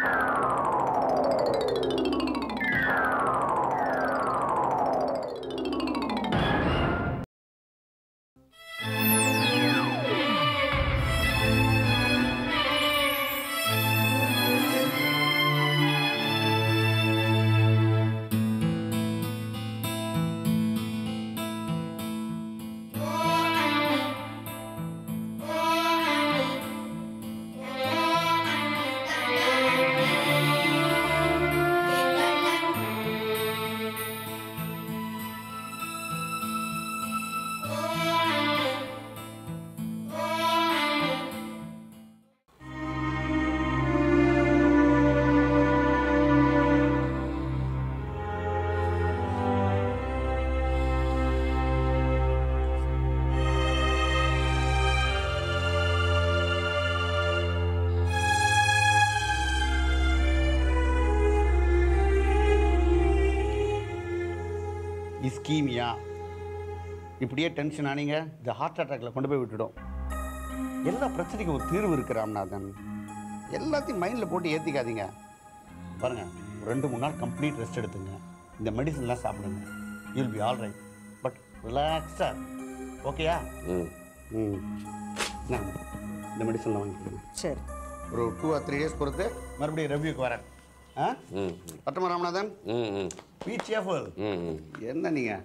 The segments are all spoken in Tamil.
இஸ்கீமியா இப்படியே டென்ஷன் ஆனீங்க இந்த ஹார்ட் அட்டாக்ல கொண்டு போய் விட்டுடும் எல்லா பிரச்சனைக்கும் ஒரு தீர்வு இருக்கு ராம்நாதன் எல்லாத்தையும் மைண்டில் போட்டு ஏற்றிக்காதீங்க பாருங்க ஒரு ரெண்டு மூணு நாள் கம்ப்ளீட் ரெஸ்ட் எடுத்துங்க இந்த மெடிசன்லாம் சாப்பிடுங்க you'll be all right but ரிலாக்ஸாக ஓகேயா ம் ம் இந்தாங்க. இந்த மெடிசன்லாம் வாங்கிக்கோங்க சரி ஒரு டூ ஆர் த்ரீ டேஸ் பொறுத்து மறுபடியும் ரெவ்யூக்கு வரேன் ஆ ம் பட்டமா ராமநாதன் ம் ம் பி சேஃபுல் ம் ம் என்ன நீங்க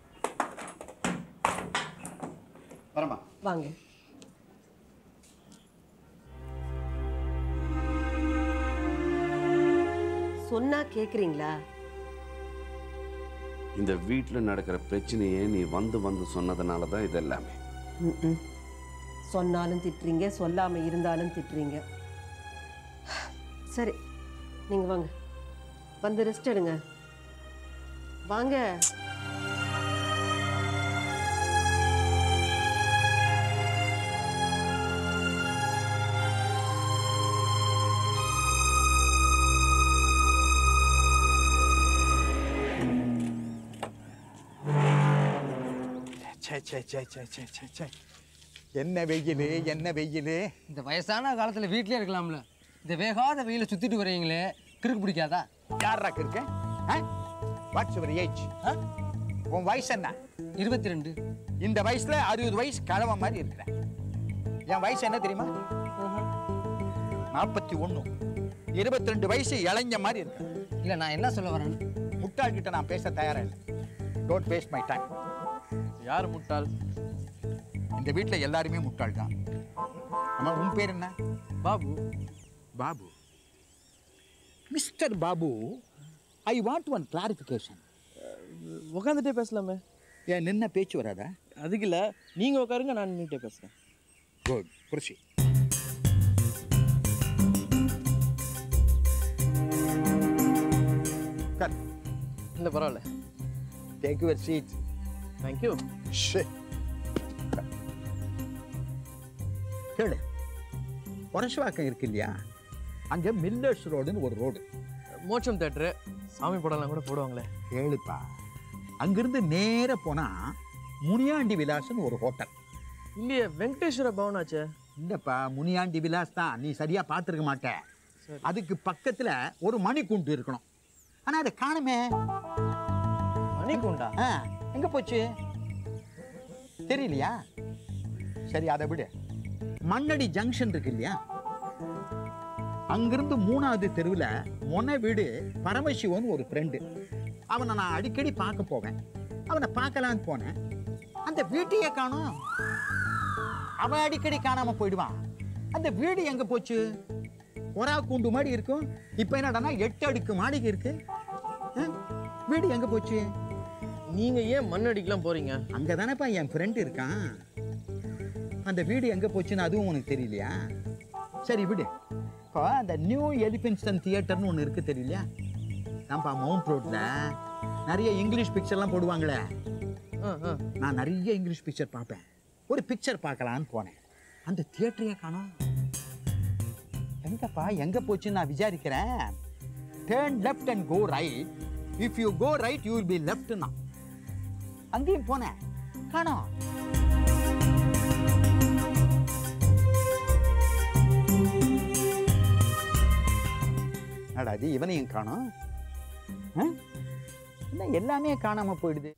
வரமா வாங்க சொன்னா கேக்குறீங்களா இந்த வீட்டில் நடக்கிற பிரச்சனையே நீ வந்து வந்து சொன்னதுனால தான் இது எல்லாமே ம்ம். சொன்னாலும் திட்டுறீங்க சொல்லாம இருந்தாலும் திட்டுறீங்க சரி நீங்க வாங்க வந்து ரெஸ்ட் எடுங்க வாங்க ச்சே ச்சே ச்சே ச்சே ச்சே ச்சே ச்சே என்ன வெயிலு என்ன வெயிலு இந்த வயசான காலத்தில் வீட்டிலே இருக்கலாம்ல இந்த வேகாத வெயில சுத்திட்டு வரீங்களே கிறுக்கு பிடிக்காதா யாரா இருக்க வாட்ஸ் யுவர் ஏஜ் உன் வயசு என்ன இருபத்தி ரெண்டு இந்த வயசுல அறுபது வயசு கிழவ மாதிரி இருக்கிற என் வயசு என்ன தெரியுமா நாற்பத்தி ஒண்ணு இருபத்தி ரெண்டு வயசு இளைஞ மாதிரி இருக்கு இல்லை நான் என்ன சொல்ல வரேன் முட்டாள்கிட்ட நான் பேச தயாரா இல்லை டோன்ட் வேஸ்ட் மை டைம் யார் முட்டாள் இந்த வீட்டில் எல்லாருமே முட்டாள் தான் ஆமா உன் பேர் என்ன Babu Babu mister Babu I want one clarification உட்காந்துட்டே பேசலாமே ஏன் நின்ன பேச்சு வராதா அதுக்கு இல்லை நீங்கள் உட்காருங்க நான் நின்றுட்டே பேசுகிறேன் குட் புருஷி கட் இல்லை பரவாயில்ல டேக் யுவர் சீட் தேங்க்யூ கேளு புரஷவாக்கம் இருக்கு இல்லையா அங்கே மில்லர்ஸ் ரோடுன்னு ஒரு ரோடு மோட்சம் தேட்டரு சாமி படம்லாம் கூட போடுவாங்களே கேளுப்பா அங்கிருந்து நேரா போனா முனியாண்டி விலாஸ்னு ஒரு ஹோட்டல் இல்லையே வெங்கடேஸ்வர பவன் ஆச்சே இல்லப்பா முனியாண்டி விலாஸ் தான் நீ சரியா பார்த்துருக்க மாட்ட அதுக்கு பக்கத்துல ஒரு மணிக்கூண்டு இருக்கணும் ஆனா அதை காணுமே மணிக்குண்டா ஆ, எங்க போச்சு தெரியலையா சரி அதை விடு மண்ணடி ஜங்ஷன் இருக்கு இல்லையா அங்கிருந்து மூணாவது தெருவுல மொன வீடு பரமசிவன் ஒரு ஃப்ரெண்டு அவனை நான் அடிக்கடி பார்க்க போவேன் அவனை பார்க்கலான்னு போனேன் அந்த வீட்டையே காணோம் அவன் அடிக்கடி காணாம போயிடுவான் அந்த வீடு எங்க போச்சு ஒரா கூண்டு மாடி இருக்கும் இப்போ என்னடான்னா எட்டு அடுக்கு மாடிக்கு இருக்கு ஆ? வீடு எங்க போச்சு நீங்கள் ஏன் மண் அடிக்கலாம் போகிறீங்க அங்கே தானேப்பா என் ஃப்ரெண்டு இருக்கான் அந்த வீடு எங்கே போச்சுன்னு அதுவும் உனக்கு தெரியலையா சரி விடு இப்போ அந்த நியூ எலிஃபென்ட்ஸ்டன் தியேட்டர்னு ஒன்று இருக்கு தெரியலையா நான்ப்பா மவுண்ட் ரோட்டில் நிறைய இங்கிலீஷ் பிக்சர்லாம் போடுவாங்களே ஆ ஆ நான் நிறைய இங்கிலீஷ் பிக்சர் பார்ப்பேன் ஒரு பிக்சர் பார்க்கலான்னு போனேன் அந்த தியேட்டரையே காணோம் எங்கப்பா எங்கே போச்சுன்னு நான் விசாரிக்கிறேன் turn left and go right if you go right you will be லெஃப்ட்னா அங்கேயும் போனேன் காணோம் என்னடா இது இவனையும் காணோம் ஆ? என்ன எல்லாமே காணாம போயிடுது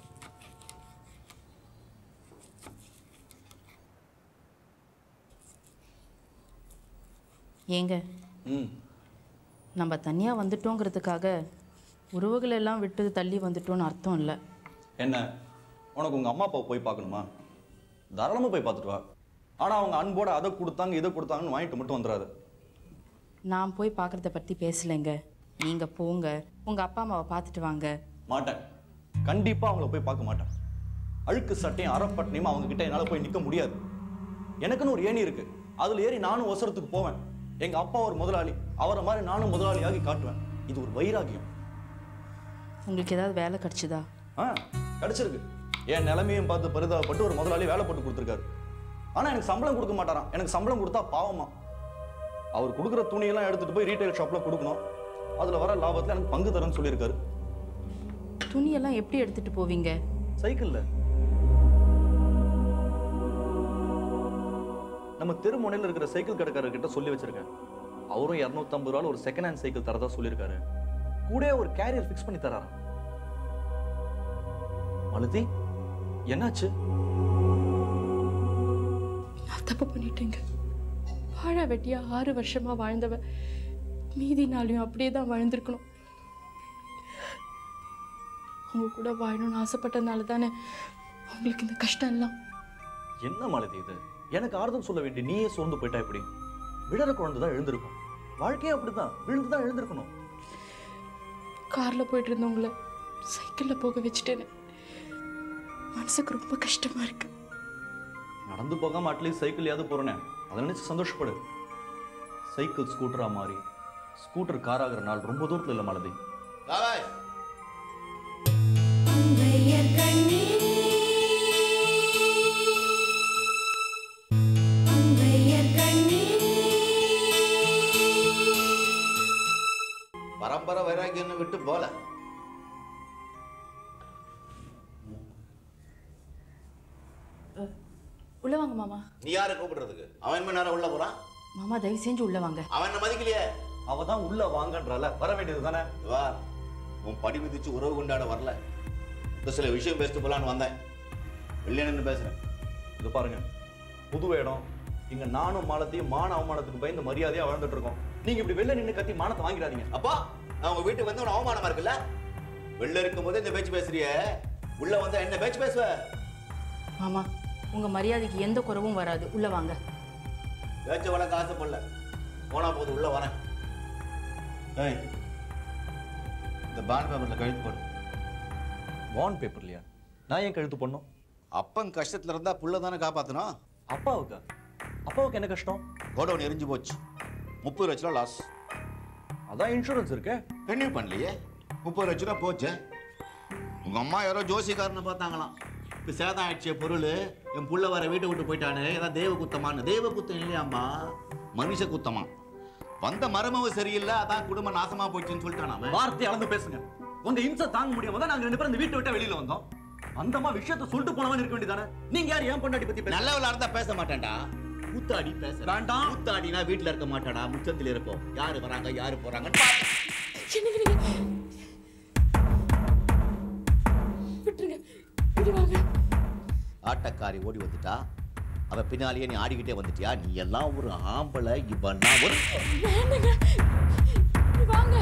ஏங்க ம் நம்ம தனியாக வந்துட்டோங்கிறதுக்காக உறவுகள் எல்லாம் விட்டு தள்ளி வந்துட்டோம்னு அர்த்தம் இல்லை என்ன உனக்கு உங்கள் அம்மா அப்பாவை போய் பார்க்கணுமா தாராளமாக போய் பார்த்துட்டு வா ஆனால் அவங்க அன்போட அதை கொடுத்தாங்க இதை கொடுத்தாங்கன்னு வாங்கிட்டு மட்டும் வந்துடாது நான் போய் பார்க்குறத பற்றி பேசலைங்க நீங்கள் போங்க உங்கள் அப்பா அம்மாவை பார்த்துட்டு வாங்க மாட்டேன் கண்டிப்பாக அவங்கள போய் பார்க்க மாட்டேன் அழுக்கு சட்டையும் அறப்பட்டனையும் அவங்க கிட்ட என்னால் போய் நிற்க முடியாது எனக்குன்னு ஒரு ஏணி இருக்கு அதில் ஏறி நானும் ஒசரத்துக்கு போவேன் எங்கள் அப்பா ஒரு முதலாளி அவரை மாதிரி நானும் முதலாளியாகி காட்டுவேன் இது ஒரு வைராகியம் உங்களுக்கு ஏதாவது வேலை கிடச்சிதா ஆ கிடைச்சிருக்கு என் நிலைமையும் பார்த்து பரிதாபப்பட்டு ஒரு முதலாளி வேலை போட்டு கொடுத்துருக்காரு ஆனால் எனக்கு சம்பளம் கொடுக்க மாட்டாராம் எனக்கு சம்பளம் கொடுத்தா பாவமா அவர் கொடுக்குற துணியெல்லாம் எடுத்துட்டு போய் ரீட்டைல் ஷாப்பில் கொடுக்கணும் அதில் வர லாபத்தில் எனக்கு பங்கு தரேன்னு சொல்லியிருக்காரு துணியெல்லாம் எப்படி எடுத்துகிட்டு போவீங்க சைக்கிளில் நம்ம தெருமுனையில் இருக்கிற சைக்கிள் கடைக்காரர்கிட்ட சொல்லி வச்சிருக்கேன் அவரும் இரநூத்தம்பது ரூபாய் ஒரு செகண்ட் ஹேண்ட் சைக்கிள் தரதா சொல்லியிருக்காரு கூட ஒரு கேரியர் ஃபிக்ஸ் பண்ணி தராராம் மலதி என்னாச்சு நான் தப்பு பண்ணிட்டேங்க வாழ வெட்டியா ஆறு வருஷமா வாழ்ந்தவ மீதி நாளையும் அப்படியே தான் வாழ்ந்திருக்கணும் அவங்க கூட வாழணும்னு ஆசைப்பட்டதுனால தானே அவங்களுக்கு இந்த கஷ்டம் எல்லாம் என்ன மலதி இது எனக்கு ஆறுதல் சொல்ல வேண்டிய நீயே சோர்ந்து போயிட்டா இப்படி விழற குழந்தை தான் எழுந்திருக்கும் வாழ்க்கையும் அப்படிதான் விழுந்து தான் எழுந்திருக்கணும் கார்ல போயிட்டு இருந்தவங்கள சைக்கிள்ல போக வச்சுட்டேனே மனசுக்கு ரொம்ப கஷ்டமா இருக்கு நடந்து போகாம அட்லீஸ்ட் சைக்கிள்யாவது போறேனே அதை நினைச்சு சந்தோஷப்படு சைக்கிள் ஸ்கூட்டரா மாறி ஸ்கூட்டர் காராகிற நாள் ரொம்ப தூரத்துல இல்ல மலதி பரம்பரை வைராக்கியம் விட்டு போல உள்ள வாங்க மாமா நீ யாரை கூப்பிடுறதுக்கு அவன் என்ன நேரம் உள்ள போறான் மாமா தயவு செஞ்சு உள்ள வாங்க அவன் என்ன மதிக்கலையே அவ தான் உள்ள வாங்கன்றால வர வேண்டியது தானே வா உன் படி மிதிச்சு உறவு கொண்டாட வரல இந்த சில விஷயம் பேசிட்டு போலான்னு வந்தேன் வெளியே நின்று பேசுறேன் இது பாருங்க புது இடம் இங்க நானும் மாலத்தையும் மான அவமானத்துக்கு பயந்து மரியாதையா வாழ்ந்துட்டு இருக்கோம் நீங்க இப்படி வெளில நின்னு கத்தி மானத்தை வாங்கிடாதீங்க அப்பா நான் உங்க வீட்டுக்கு வந்து உனக்கு அவமானமா இருக்குல்ல வெளில இருக்கும்போது இந்த பேச்சு பேசுறிய உள்ள வந்தா என்ன பேச்சு பேசுவ மாமா உங்கள் மரியாதைக்கு எந்த குறவும் வராது உள்ள வாங்க பேச்ச வளர்க்க ஆசைப்படல போனா போது உள்ள வரேன் ஏய் இந்த பாண்ட் பேப்பர்ல கழுத்து போடு பாண்ட் பேப்பர்லையா நான் ஏன் கழுத்து பண்ணும் அப்பன் கஷ்டத்துல இருந்தா புள்ள தானே காப்பாத்தணும் அப்பாவுக்கா அப்பாவுக்கு என்ன கஷ்டம் கோடவுன் எரிஞ்சு போச்சு முப்பது லட்ச ரூபா லாஸ் அதான் இன்சூரன்ஸ் இருக்கு ரெனியூ பண்ணலையே முப்பது லட்ச ரூபா போச்சு உங்க அம்மா யாரோ ஜோசிக்காரனை பார்த்தாங்களாம் இப்போ சேதம் ஆயிடுச்சு பொருள் என் புள்ள வர வீட்டை விட்டு போயிட்டானே ஏதாவது தேவ குத்தமான்னு தேவ குத்தம் இல்லையாம்பா மனுஷ குத்தமா வந்த மருமவ சரியில்லை அதான் குடும்பம் நாசமா போச்சுன்னு சொல்லிட்டான் அவன் வார்த்தை அளந்து பேசுங்க உங்க இம்சை தாங்க முடியாம தான் நாங்க ரெண்டு பேரும் இந்த வீட்டை விட்டு வெளியில வந்தோம் அந்தமா விஷயத்த சொல்லிட்டு போனவன் இருக்க வேண்டியதானே நீங்க யார் ஏன் பொண்டாட்டி பத்தி பேச நல்லவளா இருந்தா பேச மாட்டேன்டா கூத்தாடி பேச வேண்டாம். கூத்தாடினா வீட்டுல இருக்க மாட்டாடா முச்சத்துல இருப்போம் யாரு வராங்க யாரு போறாங்கன்னு பாத்து என்னங்க நீங்க விட்டுருங்க விடுவாங்க ஆட்டக்காரி ஓடி வந்துட்டா அவ பின்னாலேயே நீ ஆடிக்கிட்டே வந்துட்டியா நீ எல்லாம் ஒரு ஆம்பளை இவன் நான் ஒரு வேண்டாங்க இப்படி வாங்க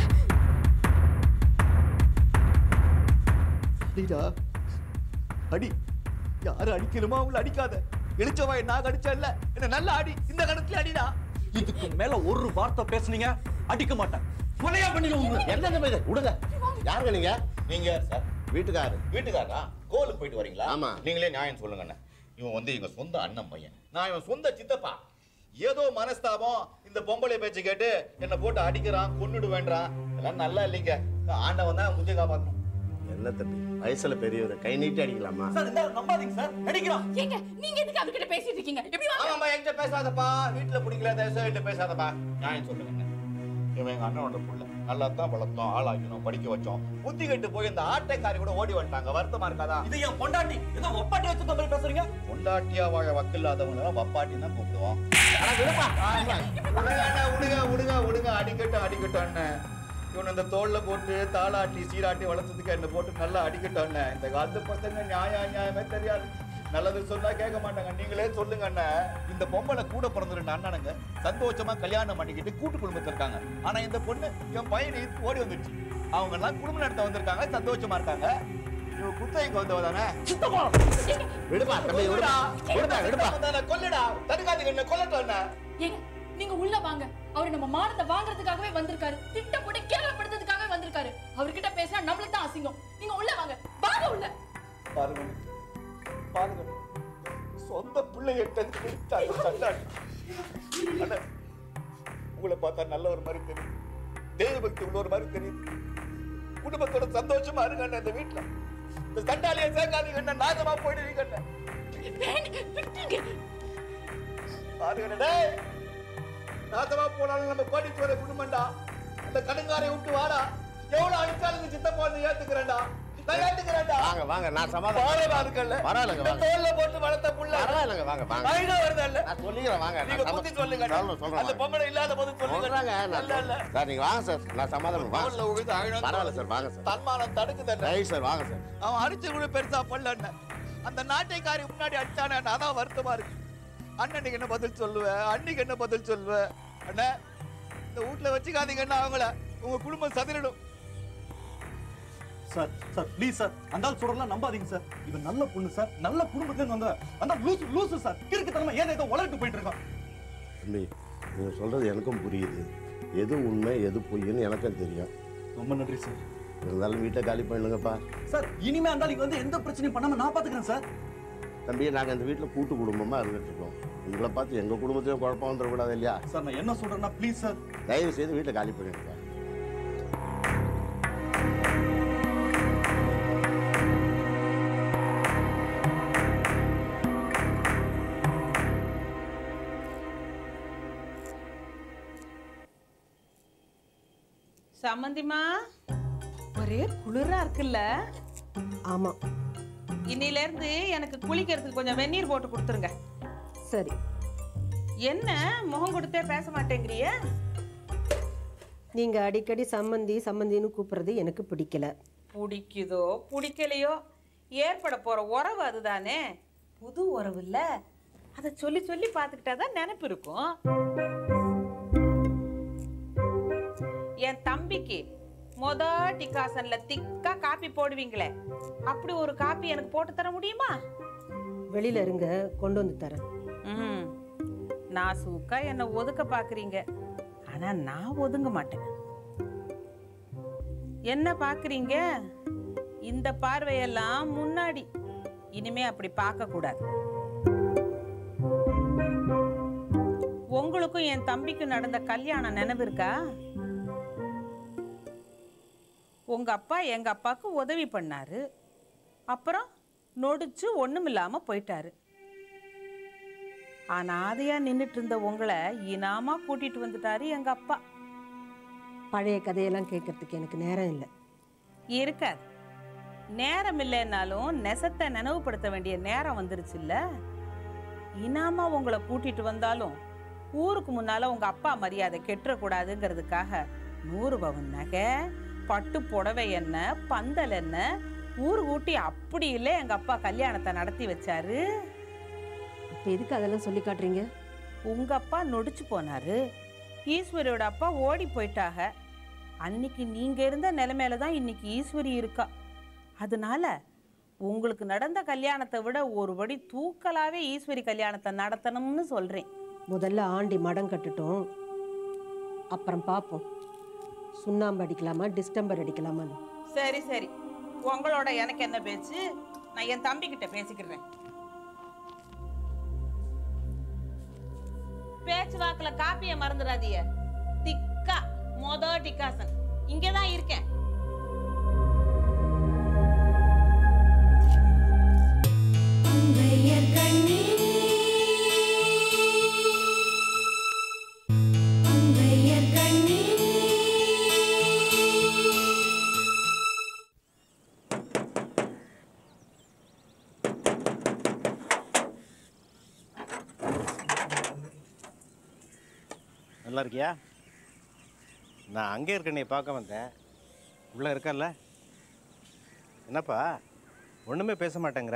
அடிடா அடி யாரு அடிக்கணுமோ அவங்கள அடிக்காத எழுச்சவா நான் அடிச்சல என்ன நல்லா அடி இந்த கணத்துல அடிடா இதுக்கு மேல ஒரு வார்த்தை பேசுனீங்க அடிக்க மாட்டேன் கொலையா பண்ணிடுவோம் என்ன இது விடுங்க யாருங்க நீங்க நீங்க சார் வீட்டுக்காரு வீட்டுக்காரா கோவிலுக்கு போயிட்டு வரீங்களா ஆமா நீங்களே நியாயம் சொல்லுங்க அண்ணா இவன் வந்து எங்க சொந்த அண்ணன் பையன் நான் இவன் சொந்த சித்தப்பா ஏதோ மனஸ்தாபம் இந்த பொம்பளை பேச்சு கேட்டு என்ன போட்டு அடிக்கிறான் கொன்னுடு வேண்டாம் இதெல்லாம் நல்லா இல்லைங்க ஆண்டவன் தான் முக்கிய காப்பாத்தணும் என்ன தம்பி வயசுல பெரியவர் கை நீட்டி அடிக்கலாமா சார் இந்த நம்பாதீங்க சார் அடிக்கிறான் ஏங்க நீங்க எதுக்கு அவர்கிட்ட பேசிட்டு இருக்கீங்க எப்படி வாங்க ஆமாம்மா என்கிட்ட பேசாதப்பா வீட்டுல பிடிக்கல தயவுசெய்து என்கிட்ட பேசாதப்பா நியாயம் சொல்லுங்க அண்ணா. இவன் எங்க அண்ணனோட புள்ள நல்லா தான் வளர்த்தோம் ஆளாக்கணும் படிக்க வச்சோம் புத்தி கட்டு போய் இந்த ஆட்டைக்காரி கூட ஓடி வந்துட்டாங்க வருத்தமா இருக்காதா இது என் பொண்டாட்டி ஏதோ ஒப்பாட்டி வச்சு மாதிரி பேசுறீங்க பொண்டாட்டியா வாழ வக்கில்லாதவங்க வப்பாட்டி தான் கூப்பிடுவோம் ஆனா விடுப்பா விடுங்க அண்ணா, விடுங்க விடுங்க விடுங்க அடிக்கட்டும் அடிக்கட்டும் அண்ணன் இவன் இந்த தோல்ல போட்டு தாளாட்டி சீராட்டி வளர்த்ததுக்கு என்ன போட்டு நல்லா அடிக்கட்டோண்ணே இந்த காலத்து பசங்க நியாயம் நியாயமே தெரியாது நல்லது சொன்னா கேட்க மாட்டாங்க நீங்களே சொல்லுங்க அண்ணன் இந்த பொம்பளை கூட பிறந்த ரெண்டு அண்ணனுங்க சந்தோஷமா கல்யாணம் பண்ணிக்கிட்டு கூட்டு குடும்பத்துல இருக்காங்க ஆனா இந்த பொண்ணு என் பையனை இழுத்து ஓடி வந்துருச்சு அவங்க எல்லாம் குடும்பம் நடத்த வந்திருக்காங்க சந்தோஷமா இருக்காங்க இவ குத்தகைக்கு வந்தவ தானே சுத்தமா விடுப்பா தம்பி விடுப்பா விடுப்பா விடுப்பா கொல்லுடா தடுக்காதீங்க என்ன கொல்லட்டோண்ணே ஏங்க நீங்க உள்ள வாங்க அவர் நம்ம மானத்தை வாங்குறதுக்காகவே வந்திருக்காரு திட்டம் போட்டு கேவலப்படுத்துறதுக்காகவே வந்திருக்காரு அவர்கிட்ட பேசினா நம்மளுக்கு தான் அசிங்கம் நீங்க உள்ள வாங்க வாங்க உள்ள பாருங்க பாருங்க சொந்த பிள்ளைய டென்த்து சண்டாடி அண்ணா உங்களை பார்த்தா நல்ல ஒரு மாதிரி தெரியும் தெய்வ பக்தி உள்ள ஒரு மாதிரி தெரியும் குடும்பத்தோட சந்தோஷமா இருங்க அண்ணா இந்த வீட்டுல இந்த சண்டாலியை சேர்க்காதீங்க அண்ணா நாசமா போயிடுவீங்க அண்ணா பாருங்க அண்ணா, டேய் நாசமா போனாலும் நம்ம கோடீஸ்வர குடும்பம்டா அந்த கடுங்காரை விட்டு வாடா எவ்வளவு அடிச்சாலும் இந்த சித்தப்பா வந்து ஏத்துக்கிறேன்டா நான் ஏத்துக்கிறேன்டா வாங்க வாங்க நான் சமாதானம் பாரமா இருக்கல்ல பரவாயில்லைங்க இந்த வாங்க தோல்ல போட்டு வளர்த்த புள்ள பரவாயில்லைங்க வாங்க வாங்க அழகா வருதல்ல நான் சொல்லிக்கிறேன் வாங்க நீங்க நான் புத்தி சம- சொல்லுங்க சொல்றேன், சொல்றேன் அந்த வாங்க. பொம்பளை இல்லாத போது சொல்லுங்க சொல்றாங்க நான் இல்ல இல்ல சொல்றேன். சார் நீங்க வாங்க சார் நான் சமாதானம் வாங்க தோல்ல உழுது அழகா பரவாயில்ல சார் வாங்க சார் தன்மானம் தடுக்குதல்ல ரைட் சார் வாங்க சார் அவன் அடிச்சு கூட பெருசா பண்ணல அந்த நாட்டைக்காரி முன்னாடி அடிச்சானே அதான் வருத்தமா இருக்கு அண்ணனுக்கு என்ன பதில் சொல்லுவேன் அன்னைக்கு என்ன பதில் சொல்லுவேன் அண்ணா இந்த வீட்டுல வச்சுக்காதீங்கன்னா அவங்கள உங்க குடும்பம் சதிரிடும் சார் சார் ப்ளீஸ் சார் அந்த ஆள் சொல்றலாம் நம்பாதீங்க சார் இவன் நல்ல பொண்ணு சார் நல்ல குடும்பத்துல இருந்து வந்த அந்த லூசு லூசு சார் கிறுக்குத்தனமா ஏதோ ஏதோ உலகிட்டு போயிட்டு இருக்கான் தம்பி நீங்க சொல்றது எனக்கும் புரியுது எது உண்மை எது பொய்ன்னு எனக்கும் தெரியும் ரொம்ப நன்றி சார் இருந்தாலும் வீட்டை காலி பண்ணுங்கப்பா சார் இனிமே அந்த ஆளுக்கு வந்து எந்த பிரச்சனையும் பண்ணாம நான் பாத்துக்கிறேன் சார் தம்பி நாங்கள் இந்த வீட்டில் கூட்டு குடும்பமாக இருந்துட்டு இருக்கோம் உங்களை பார்த்து எங்கள் குடும்பத்தையும் குழப்பம் வந்துடக்கூடாது இல்லையா சார் நான் என்ன சொல்றேன்னா ப்ளீஸ் சார் தயவு செய்து வீட்டை காலி பண்ணிடுங்க சம்மந்திமா ஒரே குளிரா இருக்குல்ல ஆமா இன்னில இருந்து எனக்கு குளிக்கிறதுக்கு கொஞ்சம் வெந்நீர் போட்டு கொடுத்துருங்க சரி என்ன முகம் கொடுத்தே பேச மாட்டேங்கிறிய நீங்க அடிக்கடி சம்மந்தி சம்மந்தின்னு கூப்பிடுறது எனக்கு பிடிக்கல பிடிக்குதோ பிடிக்கலையோ ஏற்பட போற உறவு அதுதானே புது உறவு இல்ல அதை சொல்லி சொல்லி பார்த்துக்கிட்டா தான் நினைப்பு இருக்கும் என் தம்பிக்கு மொத டிகாசன்ல திக்கா காப்பி போடுவீங்களே அப்படி ஒரு காப்பி எனக்கு போட்டு தர முடியுமா வெளியில இருங்க கொண்டு வந்து தரேன் ம் நான் சூக்கா என்னை ஒதுக்க பார்க்குறீங்க ஆனா நான் ஒதுங்க மாட்டேன் என்ன பார்க்குறீங்க இந்த பார்வையெல்லாம் முன்னாடி இனிமே அப்படி பார்க்க கூடாது உங்களுக்கும் என் தம்பிக்கும் நடந்த கல்யாணம் நினைவு இருக்கா உங்க அப்பா எங்க அப்பாவுக்கு உதவி பண்ணாரு அப்புறம் நொடிச்சு ஒண்ணுமில்லாம போயிட்டாரு அனாதையா நின்னுட்டு இருந்த உங்களை இனாமா கூட்டிட்டு வந்துட்டாரு எங்க அப்பா பழைய கதையெல்லாம் கேட்கறதுக்கு எனக்கு நேரம் இல்லை இருக்காது நேரம் இல்லைன்னாலும் நெசத்தை நினைவுபடுத்த வேண்டிய நேரம் வந்துருச்சு இல்ல இனாமா உங்களை கூட்டிட்டு வந்தாலும் ஊருக்கு முன்னால உங்க அப்பா மரியாதை கெட்டுறக்கூடாதுங்கிறதுக்காக நூறு பவன் நகை பட்டு புடவை என்ன பந்தல் என்ன ஊர் கூட்டி அப்படி இல்லை எங்க அப்பா கல்யாணத்தை நடத்தி வச்சாரு இப்போ எதுக்கு அதெல்லாம் சொல்லி காட்டுறீங்க உங்க அப்பா நொடிச்சு போனாரு ஈஸ்வரியோட அப்பா ஓடி போயிட்டாக அன்னைக்கு நீங்க இருந்த நிலைமையில தான் இன்னைக்கு ஈஸ்வரி இருக்கா அதனால உங்களுக்கு நடந்த கல்யாணத்தை விட ஒருபடி தூக்கலாவே ஈஸ்வரி கல்யாணத்தை நடத்தணும்னு சொல்றேன் முதல்ல ஆண்டி மடம் கட்டுட்டோம் அப்புறம் பார்ப்போம் சுண்ணாம்பு அடிக்கலாமா டிஸ்டம்பர் அடிக்கலாமான்னு சரி சரி உங்களோட எனக்கு என்ன பேச்சு நான் என் தம்பி கிட்ட பேசிக்கிறேன் பேச்சு வாக்குல காப்பிய மறந்துடாதீங்க திக்கா மொத டிகாசன் இங்கதான் இருக்கேன் நல்லா இருக்கியா நான் அங்கே இருக்க நீ பார்க்க வந்தேன் உள்ளே இருக்கல்ல என்னப்பா ஒன்றுமே பேச மாட்டேங்கிற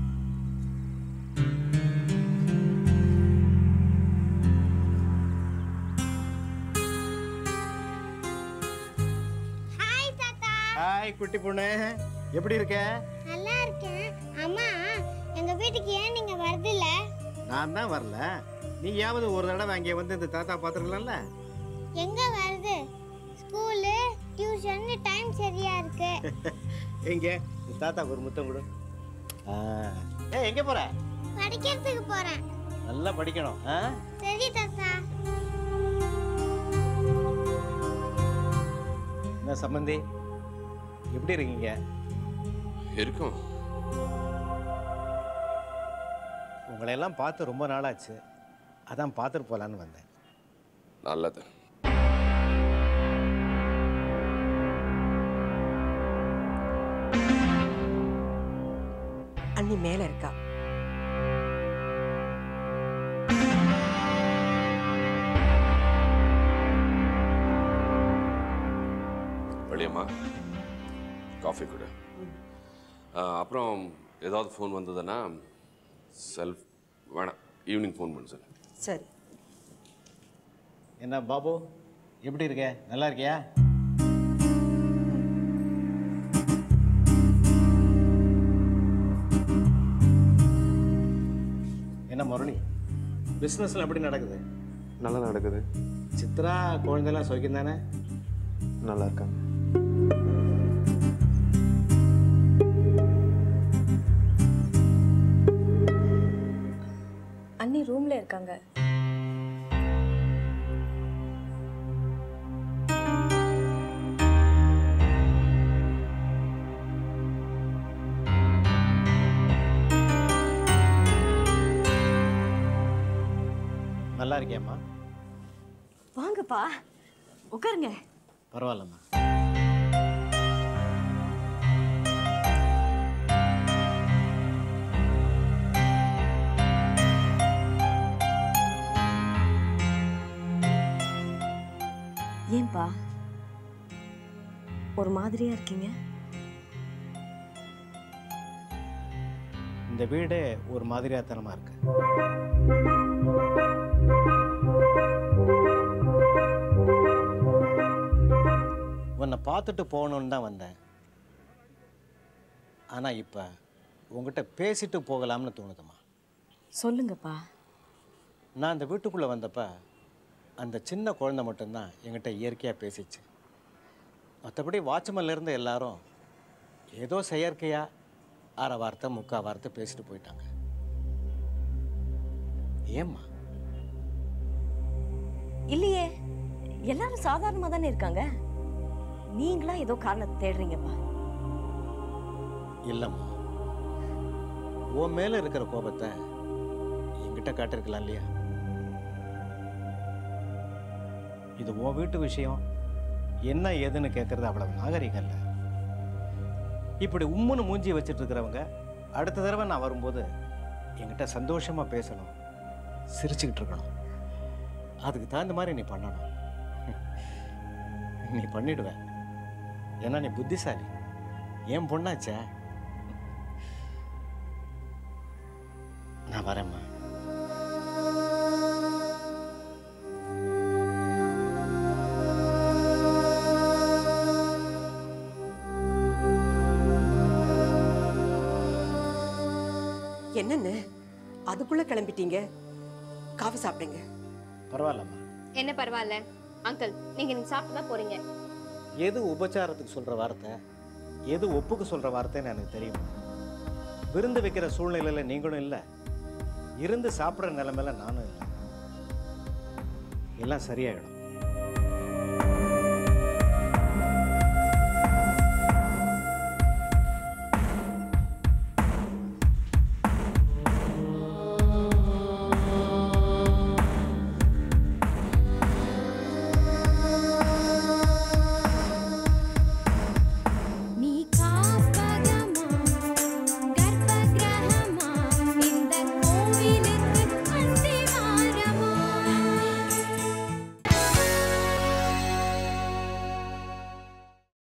ஹாய் தாத்தா ஹாய் குட்டி பொண்ணு எப்படி இருக்க நல்லா இருக்கேன் அம்மா எங்க வீட்டுக்கு ஏன் நீங்க வரதில்ல நான் தான் வரல நீயாவது ஒரு தடவை அங்கே வந்து இந்த தாத்தா பார்த்துருக்கலாம்ல எங்க வருது ஸ்கூலு டியூஷன் டைம் சரியா இருக்கு எங்க இந்த தாத்தா ஒரு முத்தம் கொடு ஆ. ஏய் எங்கே போற படிக்கிறதுக்கு போறேன் நல்லா படிக்கணும் ஆ சரி தாத்தா என்ன சம்பந்தி எப்படி இருக்கீங்க இருக்கும் உங்களையெல்லாம் பார்த்து ரொம்ப நாளாச்சு அதான் பார்த்துட்டு போகலான்னு வந்தேன் நல்லது அண்ணி மேல இருக்கா வெளியம்மா காஃபி கொடு ஆ, அப்புறம் ஏதாவது ஃபோன் வந்ததுன்னா செல்ஃப் வேணாம் ஈவினிங் ஃபோன் பண்ணு சார் சரி என்ன பாபு எப்படி இருக்க நல்லா இருக்கியா என்ன முரளி பிஸ்னஸ்லாம் எப்படி நடக்குது நல்லா நடக்குது சித்ரா குழந்தைலாம் சௌக்கியம் தானே நல்லா இருக்காங்க அண்ணி ரூம்ல இருக்காங்க நல்லா இருக்கியாம்மா வாங்கப்பா உட்காருங்க பரவாயில்லம்மா ஏன்பா ஒரு மாதிரியா இருக்கீங்க இந்த வீடு ஒரு மாதிரியாத்தனமாக இருக்கு உன்னை பார்த்துட்டு போகணுன்னு தான் வந்தேன் ஆனால் இப்போ உங்ககிட்ட பேசிட்டு போகலாம்னு தோணுதும்மா சொல்லுங்கப்பா நான் அந்த வீட்டுக்குள்ளே வந்தப்ப அந்த சின்ன குழந்தை மட்டும்தான் என்கிட்ட இயற்கையாக பேசிச்சு மற்றபடி வாட்ச்மேன்ல இருந்த எல்லாரும் ஏதோ செயற்கையாக அரை வார்த்தை முக்கா வார்த்தை பேசிட்டு போயிட்டாங்க ஏம்மா இல்லையே எல்லாரும் சாதாரணமா தானே இருக்காங்க நீங்களா ஏதோ காரணத்தை தேடுறீங்கப்பா இல்லைம்மா உன் மேலே இருக்கிற கோபத்தை என்கிட்ட காட்டிருக்கலாம் இல்லையா இது உன் வீட்டு விஷயம் என்ன ஏதுன்னு கேட்கறது அவ்வளவு நாகரிகம் இல்லை இப்படி உம்முன்னு மூஞ்சி வச்சுட்டு இருக்கிறவங்க அடுத்த தடவை நான் வரும்போது என்கிட்ட சந்தோஷமாக பேசணும் சிரிச்சுக்கிட்டு இருக்கணும் அதுக்கு தகுந்த மாதிரி நீ பண்ணணும் நீ பண்ணிடுவ ஏன்னா நீ புத்திசாலி என் பொண்ணாச்சே நான் வரேம்மா என்னன்னு அதுக்குள்ள கிளம்பிட்டீங்க காஃபி சாப்பிடுங்க பரவாயில்லம்மா என்ன பரவாயில்ல அங்கிள் நீங்க நீங்க சாப்பிட்டு தான் போறீங்க எது உபச்சாரத்துக்கு சொல்கிற வார்த்தை எது ஒப்புக்கு சொல்கிற வார்த்தைன்னு எனக்கு தெரியும் விருந்து வைக்கிற சூழ்நிலையில் நீங்களும் இல்லை இருந்து சாப்பிட்ற நிலைமையில நானும் இல்லை எல்லாம் சரியாயிடும்